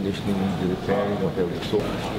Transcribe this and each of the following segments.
conditioning, the repairing, whatever. So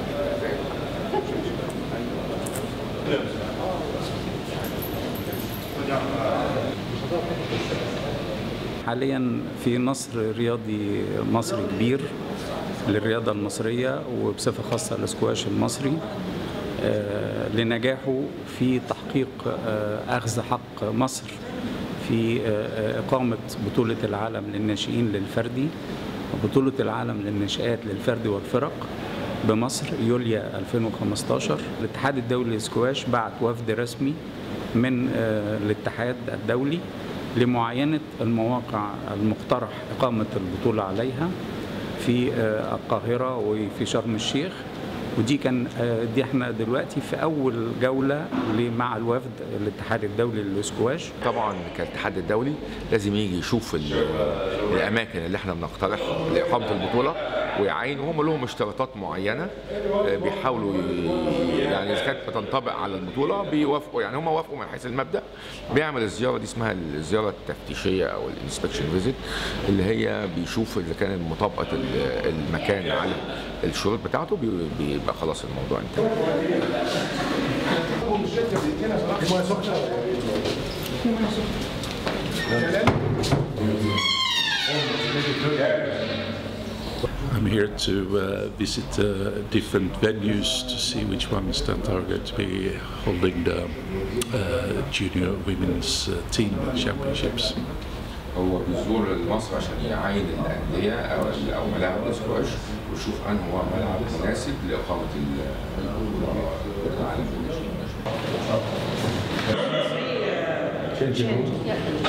حاليا في نصر رياضي مصري كبير للرياضة المصرية وبصفة خاصة الاسكواش المصري آه، لنجاحه في تحقيق آه، أخذ حق مصر في آه، إقامة بطولة العالم للناشئين للفردي وبطولة العالم للناشئات للفردي والفرق بمصر يوليو 2015 الاتحاد الدولي للسكواش بعت وفد رسمي من آه، الاتحاد الدولي لمعاينة المواقع المقترح إقامة البطولة عليها في آه، القاهرة وفي شرم الشيخ ودي كان آه، دي احنا دلوقتي في أول جولة مع الوفد الاتحاد الدولي للسكواش طبعا كالاتحاد الدولي لازم يجي يشوف ال- الاماكن اللي احنا بنقترحها لاقامه البطوله ويعينوا هم لهم اشتراطات معينه آه، بيحاولوا ي- يعني اذا كانت بتنطبق على البطوله بيوافقوا يعني هم وافقوا من حيث المبدا بيعمل الزياره دي اسمها الزياره التفتيشيه او الانسبكشن فيزيت اللي هي بيشوف اذا كان مطابقه ال- المكان على الشروط بتاعته بي- بيبقى خلاص الموضوع انتهى I'm here to uh, visit uh, different venues to see which ones that are going to be holding the uh, junior women's uh, team championships. هو بيزور مصر عشان يعاين الانديه او او ملاعب الاسكواش ويشوف انه هو ملعب مناسب لاقامه ال- العالم Change, yeah.